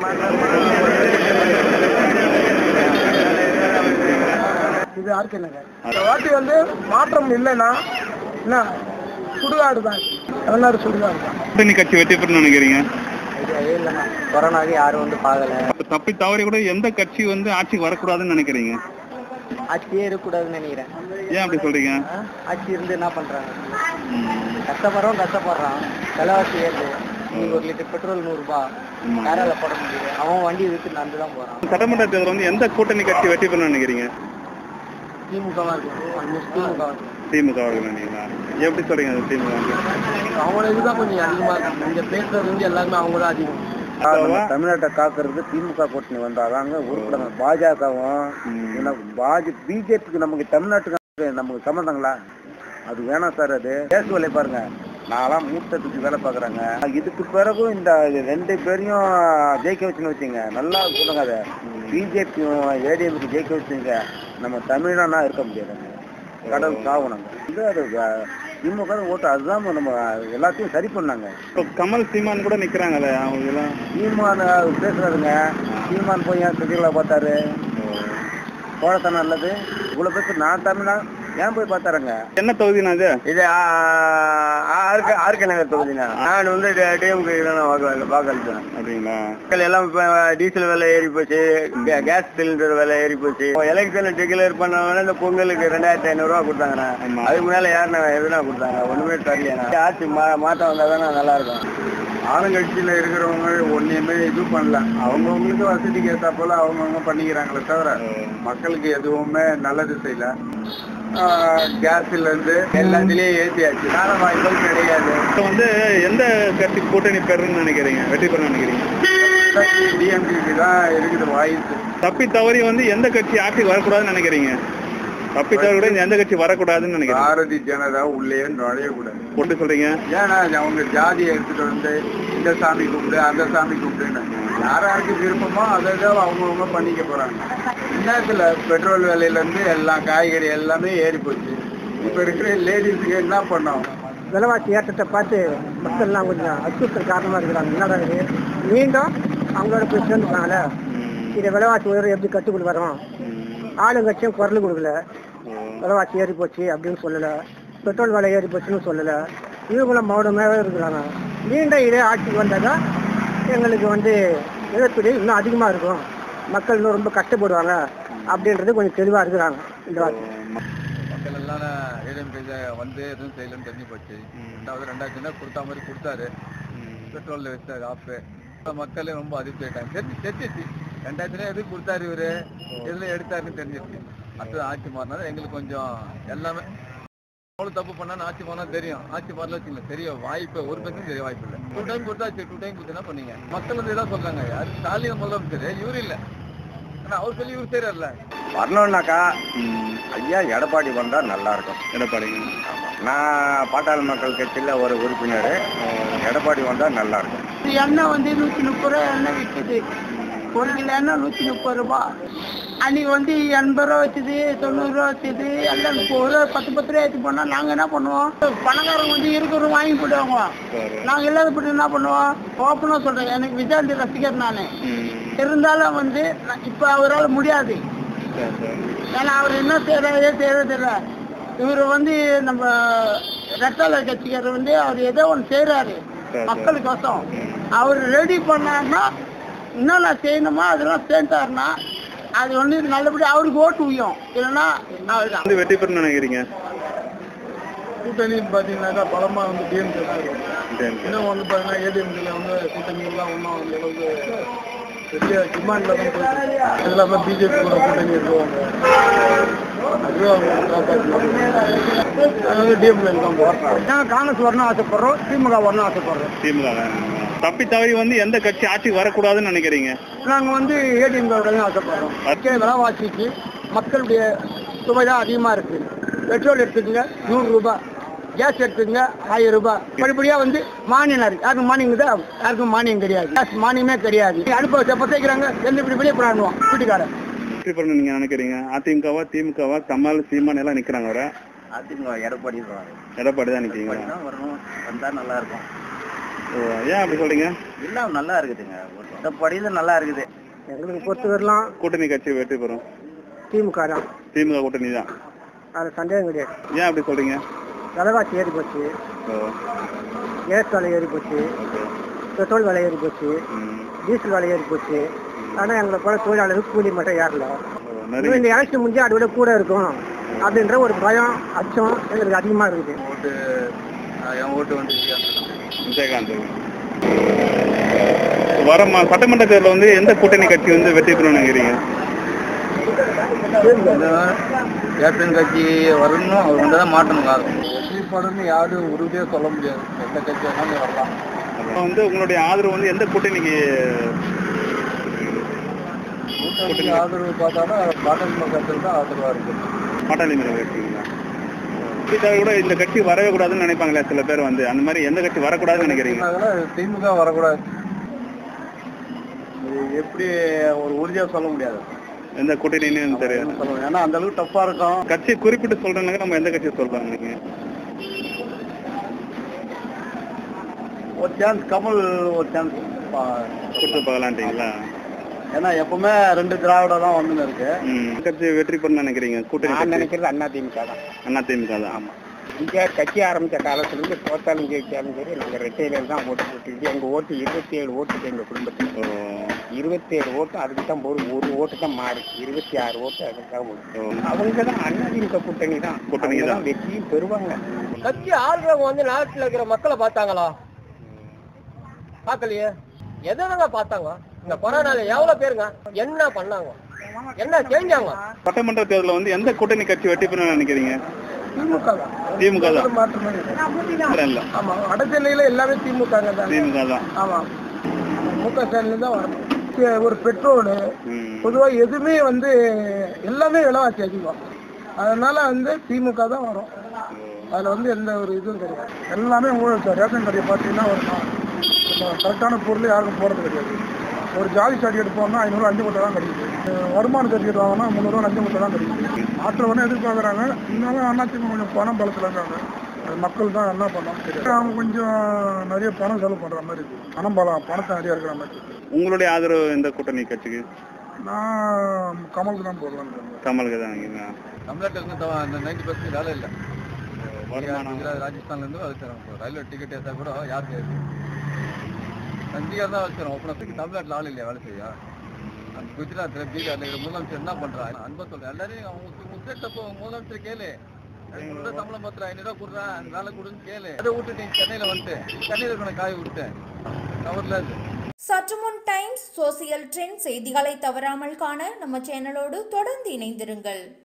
இது ஆர்கே நகர் இந்த வாட்டி வந்து மாற்றம் இல்லைன்னா என்ன சுடுகாடு தான் தமிழ்நாடு சுடுகாடு தான் கூட்டணி கட்சி வெற்றி பெறணும்னு நினைக்கிறீங்க ஐடியாவே இல்லைண்ணா கொரோனாக்கு யாரும் வந்து பார்க்கல அப்ப தப்பி தவறி கூட எந்த கட்சி வந்து ஆட்சிக்கு வரக்கூடாதுன்னு நினைக்கிறீங்க ஆட்சியே இருக்கக்கூடாதுன்னு நினைக்கிறேன் ஏன் அப்படி சொல்றீங்க ஆ? ஆட்சி இருந்து என்ன பண்றாங்க கஷ்டப்படுறோம் கஷ்டப்படுறான் விலைவாசி ஏறுது இன்னைக்கு ஒரு லிட்டர் பெட்ரோல் நூறுரூபா ஆமா. யாரால போட முடியுது அவன் வண்டி விட்டு நடந்து தான் போறான் சட்டமன்ற தேர்தல் வந்து எந்த கூட்டணி கட்சி வெற்றி பெறணும்னு நினைக்கிறீங்க திமுகவா இருக்கு ஆல்மோஸ்ட் திமுக திமுக அவர்கள் நினைக்கிறீங்களா எப்படி சொல்றீங்க அது திமுக வந்து? அவங்களோட இதுதான் கொஞ்சம் அதிகமா இருக்கு இங்க பேசுறது வந்து எல்லாருமே அவங்க தான் அதிகம் அதாவா? தமிழ்நாட்டை காக்குறது திமுக கூட்டணி வந்தாதாங்க உருப்படாங்க பாஜகவும் ம். பாஜ பிஜேபிக்கு நமக்கு தமிழ்நாட்டுக்கு நமக்கு சம்மந்தங்களா அது வேணாம் சார் அது கேஸ் வேலை பாருங்க நான்லாம் மூட்டை தூக்கி வேலை பார்க்குறாங்க இதுக்கு பிறகும் இந்த ரெண்டு பேரையும் ஜெயிக்க வச்சுன்னு வச்சுங்க நல்லா சொல்லுங்க அதை பிஜேபியும் ஏடிஎம்க்கு ஜெயிக்க வச்சுங்க நம்ம தமிழனா இருக்க முடியாதுங்க கடவுள் சாவணுங்க இது அது அஹ், திமுக தான் ஓட்டு அதுதான் நம்ம எல்லாத்தையும் சரி பண்ணாங்க இப்போ கமல் சீமான் கூட நிக்கிறாங்களே அவங்க எல்லாம் சீமான் பேசுறாருங்க சீமான் போய் ஏன் சுஜிலா பார்த்தாரு கோழத்தனம் நல்லது இவ்வளோ பேருக்கு நான் தமிழா ஏன் போய் பார்த்தாருங்க என்ன தொகுதினா இது இது ஆர்கே ஆர்கே நகர் தொகுதிண்ணா நான் வந்து டிஎம்கே வாக்களித்தேன் அப்படிங்களா மக்கள் எல்லாம் இப்போ டீசல் விலை ஏறி போச்சு கே- கேஸ் சிலிண்டர் விலை ஏறி போச்சு எலெக்ஷன் டிக்ளேர் பண்ணவங்க இந்த பொங்கலுக்கு ரெண்டாயிரத்தி ஐநூறுரூவா கொடுத்தாங்கண்ணா ஆமா. அதுக்கு முன்னால யாருண்ணா எதுனா கொடுத்தாங்க ஒண்ணுமே தரலையாண்ணா ஆட்சி மா மாற்றம் வந்தால் தானே நல்லா இருக்கும் ஆளுங்கட்சியில இருக்கிறவங்க ஒன்றையுமே இது பண்ணல அவங்கவுங்களுக்கு வசதிக்கு ஏற்றா போல அவங்கவுங்க பண்ணிக்கிறாங்களே தவிர மக்களுக்கு எதுவுமே நல்லது செய்யல கேஸ்ல இருந்து எல்லாத்துலயும் ஏற்றியாச்சு கால வாய்ப்புகள் கிடையாது இப்போ வந்து எந்த கட்சி கூட்டணி பெறணும்னு நினைக்கிறீங்க வெற்றி பெறணும்னு நினைக்கிறீங்க டிஎம்கேக்கு தான் இருக்குது வாய்ப்பு தப்பி தவறி வந்து எந்த கட்சி ஆட்சிக்கு வரக்கூடாதுன்னு நினைக்கிறீங்க தப்பி தவறி கூட எந்த கட்சி வரக்கூடாதுன்னு நினைக்கிறீங்க பாரதிய ஜனதா உள்ளே நுழையக்கூடாது எப்படி சொல்றீங்க ஏன்னா அவங்க ஜாதியை எடுத்துட்டு வந்து இந்த சாமி கும்பிடு அந்த சாமி கும்பிடுன்னு யார் யாருக்கு விருப்பமோ அதை தான் அவங்கவுங்க பண்ணிக்க போறாங்க இன்னத்துல பெட்ரோல் விலையில இருந்து எல்லாம் காய்கறி எல்லாமே ஏறி போச்சு இப்ப இருக்கிற லேடிஸுக்கு என்ன பண்ணோம் விலைவாசி ஏற்றத்தை பார்த்து மக்கள்லாம் கொஞ்சம் அச்சுறுத்தல் காரணமாக இருக்கிறாங்க என்னடா இது மீண்டும் அவங்களோட போய் சேர்ந்துட்டாங்களே இதை விலைவாசி உயர்வு எப்படி கட்டுக்குள் வரும் ஆளுங்கட்சியும் குரல் கொடுக்கல விலைவாசி ஏறி போச்சு அப்படின்னு சொல்லலை பெட்ரோல் விலை ஏறி போச்சுன்னு சொல்லலை இவங்களும் மௌனமாகவே இருக்கிறாங்க மீண்டும் இதே ஆட்சிக்கு வந்தால் தான் எங்களுக்கு வந்து இழப்பீடு இன்னும் அதிகமாக இருக்கும் மக்கள் இன்னும் ரொம்ப கஷ்டப்படுவாங்க அப்படின்றது கொஞ்சம் தெளிவாக இருக்கிறாங்க இந்த வார்த்தை மக்கள் எல்லாம் ஏடிஎம்கே வந்து எதுவும் செய்யலன்னு தெரிஞ்சு போச்சு ரெண்டாவது ரெண்டாயிரத்தி கொடுத்தா மாதிரி கொடுத்தாரு பெட்ரோல் வச்சாரு ஆப்பு மக்களே ரொம்ப அதிர்ச்சி ஆயிட்டாங்க தெரிஞ்சு தெரிஞ்சிச்சு ரெண்டாயிரத்துல எது கொடுத்தாரு இவரு எதுல எடுத்தாருன்னு தெரிஞ்சிருச்சு அடுத்தது ஆட்சி மாறினாலும் எங்களுக்கு கொஞ்சம் எல்லாமே அவ்வளவு தப்பு பண்ணா ஆட்சி மாறினா தெரியும் ஆட்சி மாறல வச்சுக்கல தெரியும் வாய்ப்பு ஒரு பர்சன்ட் தெரிய வாய்ப்பு இல்லை டூ டைம் கொடுத்தாச்சு டூ டைம் கொடுத்து என்ன பண்ணீங்க மக்கள் வந்து இதான் சொல்றாங்க யாரு ஸ்டாலின் முதலமைச்சர் இவரு இல்ல ஆனா அவர் சொல்லி இவர் செய்யறல வரணும்னாக்கா ஐயா எடப்பாடி வந்தா நல்லா இருக்கும் எடப்பாடிங்க நான் பாட்டாளி மக்கள் கட்சியில் ஒரு உறுப்பினர் எடப்பாடி வந்தால் நல்லா இருக்கும் எண்ணெய் வந்து நூற்றி முப்பது ரூபா எண்ணெய் விற்குது ஒரு கிலோ எண்ணெய் நூற்றி முப்பது ரூபா அன்னைக்கு வந்து எண்பது ரூபா வச்சுது தொண்ணூறு ரூபா வச்சுது எல்லாம் இப்போ ஒரு பத்து பத்து ரூபா எடுத்து போனால் நாங்கள் என்ன பண்ணுவோம் பணக்காரங்க வந்து இருக்கிறவங்க வாங்கி போடுவாங்க நாங்கள் இல்லாத போட்டு என்ன பண்ணுவோம் ஓப்பனாக சொல்கிறேன் எனக்கு விஜயாண்டி ரசிகர் நான் இருந்தாலும் வந்து நான் இப்போ அவரால் முடியாது ஏன்னா அவர் என்ன செய்யறாரு செய்யறது தெரியல இவர் வந்து நம்ம ரெட்டாள கட்சிக்காரர் வந்து அவர் ஏதோ ஒன்று செய்யறாரு மக்களுக்கோசம் அவர் ரெடி பண்ணாருன்னா என்னென்ன செய்யணுமோ அதெல்லாம் சேர்ந்தாருன்னா அது வந்து நல்லபடியாக அவருக்கு ஓட்டு உயும் இல்லைன்னா அவர்தான் வந்து வெற்றி பெறணும்னு நினைக்கிறீங்க கூட்டணின்னு பார்த்தீங்கன்னாக்கா பலமாக வந்து டிஎம்கே சரி. இன்னும் வந்து பார்த்தீங்கன்னா ஏடிஎம்கேல வந்து கூட்டணிலாம் ஒன்றும் அந்த அளவுக்கு பெரிய டிமாண்டில் தான் போயிருக்கு அது இல்லாமல் பிஜேபி கூட கூட்டணி இருக்குவாங்க அதுவே அவங்க காப்பாற்றி டிஎம்கே தான் போகிறோம் நாங்கள் காங்கிரஸ் வரணும் ஆசைப்படுறோம் திமுக வரணும் ஆசைப்படுறோம் திமுக தப்பி தவறி வந்து எந்த கட்சி ஆட்சிக்கு வரக்கூடாதுன்னு நினைக்கிறீங்க நாங்கள் வந்து ஏடிஎம் வரணும் ஆசைப்படுறோம் மக்கள் விலைவாசிக்கு மக்களுடைய சுவை தான் அதிகமாக இருக்கு பெட்ரோல் எடுத்துக்கங்க நூறு ரூபாய் கேஸ் எடுத்துக்கங்க ஆயிரம் ரூபாய் படிப்படியாக வந்து மானியம் இருக்கு யாருக்கும் மானியம் தான் யாருக்கும் மானியம் கிடையாது கேஸ் மானியமே கிடையாது அடுப்பை செப்ப சேர்க்குறாங்க எந்த இப்படி வெளியே போராடுவோம் வீட்டுக்காரன் வெற்றி பெறணும்னு நீங்க நினைக்கிறீங்க அதிமுகவா திமுகவா கமல் சீமான் எல்லாம் நிக்கிறாங்க வர அதிமுக எடப்பாடி எடப்பாடி தான் நிக்கிறீங்களா வரணும் வந்தால் நல்லா இருக்கும் ஓ, ஏன் அப்படி சொல்றீங்க எல்லாம் நல்லா இருக்குதுங்க இந்த படியில் நல்லா இருக்குது எங்களுக்கு பொறுத்த வரலாம் கூட்டணி கட்சி வெற்றி பெறும் திமுக தான் திமுக கூட்டணி தான் அது சந்தேகம் கிடையாது ஏன் அப்படி சொல்றீங்க விலைவாசி ஏறி போச்சு ஓ கேஸ் விலை ஏறி போச்சு ஓகே பெட்ரோல் விலை ஏறி போச்சு ம் டீசல் விலை ஏறி போச்சு ஆனால் எங்களை போல தொழிலாளருக்கு கூலி மட்டும் ஏறல ஓ, இன்னும் நிறைய இந்த எலெக்ஷன் முடிஞ்சு அதை விட கூட இருக்கும் அப்படின்ற ஒரு பயம் அச்சம் எங்களுக்கு அதிகமாக இருக்குது ஓட்டு என் ஓட்டு வந்து விஜயகாந்த் வர மா- சட்டமன்ற தேர்தலில் வந்து எந்த கூட்டணி கட்சி வந்து வெற்றி பெறும்னு நினைக்கிறீங்க கேப்டன் கட்சி வரணும் அவர் வந்து தான் மாற்றணும் காரணம் எப்படி படம்னு யாரும் உறுதியாக சொல்ல முடியாது எந்த கட்சி வேணாலும் வரலாம் அப்புறம் வந்து உங்களுடைய ஆதரவு வந்து எந்த கூட்டணிக்கு கூட்டணி ஆதரவு பார்த்தாலும் பாட்டாளி மக்கள் தான் ஆதரவாக இருக்குது பாட்டாளி மேல இருக்கீங்களா இதுக்காக கூட இந்த கட்சி வரவே கூடாதுன்னு நினைப்பாங்களே சில பேர் வந்து அந்த மாதிரி எந்த கட்சி வரக்கூடாதுன்னு நினைக்கிறீங்க அதனால திமுக வரக்கூடாது இது எப்படி ஒரு உறுதியாக சொல்ல முடியாது எந்த கூட்டணின்னு தெரியாது சொல்லுவோம் ஏன்னா அந்த அளவுக்கு டஃப்பாக இருக்கும் கட்சி குறிப்பிட்டு சொல்றேன்னாக்க நம்ம எந்த கட்சி சொல்றாங்க நீங்க ஒரு சான்ஸ் கமல் ஒரு சான்ஸ் கொடுத்து பார்க்கலான்றீங்களா ஏன்னா எப்பவுமே ரெண்டு திராவிட தான் வந்துன்னு இருக்கு ம் கட்சி வெற்றி பெறணும்னு நினைக்கிறீங்க கூட்டணி கட்சி நினைக்கிறது அண்ணா திமுக தான் அண்ணா திமுக தான் ஆமா இங்கே கட்சி ஆரம்பித்த காலத்துலேருந்து தோத்தாலும் ஜெயிச்சாலும் சரி நாங்கள் ரெட்டையில தான் ஓட்டு போட்டுக்கிட்டு எங்கள் ஓட்டு இருபத்தி ஏழு ஓட்டுக்கு எங்கள் குடும்பத்தில் ஓ இருபத்தி ஏழு ஓட்டு அதுக்கு தான் போடும் ஒரு ஓட்டு தான் மாறி இருபத்தி ஆறு ஓட்டு அதுக்கு தான் போடும் ஓ. அவங்க தான் அண்ணாதிமுக கூட்டணி தான் கூட்டணி அவங்க தான். வெற்றியும் பெறுவாங்க கட்சி ஆள்றவங்க வந்து நாட்டுல இருக்கிற மக்களை பார்த்தாங்களா பார்க்கலையே எதனாங்க பார்த்தாங்க இந்த கொரோனால எவ்வளவு பேருங்க என்ன பண்ணாங்க என்ன செஞ்சாங்க சட்டமன்ற தேர்தலில் வந்து எந்த கூட்டணி கட்சி வெற்றி பெறணும்னு நினைக்கிறீங்க திமுக தான் திமுக தான் மாற்றமே வேற இல்ல ஆமா வட சென்னையில எல்லாமே திமுக தான் திமுக தான் ஆமா மு க ஸ்டாலின் தான் வரணும் சே- ஒரு பெட்ரோலு ம். பொதுவா எதுவுமே வந்து எல்லாமே விலைவாசி அதிகம் அதனால வந்து திமுக தான் வரும் அதுல வந்து எந்த ஒரு இதுவும் கிடையாது எல்லாமே ஊழல் சார் ரேஷன் கடையை பார்த்தீங்கன்னா ஒரு கரெக்டான பொருள் யாருக்கும் போறது கிடையாது ஒரு ஜாதி சர்டிஃபிகேட் போகணும்னா ஐநூறு அஞ்சு மூட்டை தான் கிடைக்குது அஹ் வருமான சர்டிஃபிகேட் வாங்கினா முந்நூறுவா அஞ்சு மூட்டை தான் கிடைக்குது மாற்றவனே எதிர்பார்க்குறாங்க இருந்தாலும் அண்ணாச்சிங்க கொஞ்சம் பணம் பலத்தில் இருக்காங்க அது மக்கள் தான் என்ன பண்ணாலும் தெரியாது அவங்க கொஞ்சம் நிறைய பணம் செலவு பண்ற மாதிரி இருக்கு பணம் பலம் பணத்தை நிறைய இருக்கிற மாதிரி இருக்கு உங்களுடைய ஆதரவு எந்த கூட்டணி கட்சிக்கு நான் கமலுக்கு தான் போடுவேன் கமலுக்கு தான் நினைக்கிறீங்க தமிழ்நாட்டில் இருந்து அந்த நைன்டி பர்சன்ட் வேலை இல்லை வருமானம் குஜராத் ராஜஸ்தான்ல இருந்து வச்சுறோம் இப்போ ரயில்வே டிக்கெட் ஏற்றா கூட யாருக்கு சண்டிகர் தான் வச்சுறோம் ஓப்பனத்துக்கு தமிழ்நாட்டில் ஆள் இல்லையா வேலை செய்ய அந்த குஜராத்தில் பீகார்ல இருக்கிற முதலமைச்சர் என்ன பண்றாங்க அன்பா சொல்றேன் எல்லாரையும் அவங்க முஸ்லேட் அப்போ முதலமைச்சர் கேளு ஐநூறு ரூபா சம்பளம் பத்திரம் ஐநூறு ரூபா கொடுறேன் அந்த வேலை கொடுன்னு கேளு அதை விட்டு நீ சென்னையில வந்துட்டு சென்னையில் இருக்கிற காய் விட்டேன் கவர்ல சற்று முன் டைம்ஸ் சோசியல் ட்ரெண்ட் செய்திகளை தவறாமல் காண நம்ம சேனலோடு தொடர்ந்து இணைந்திருங்கள்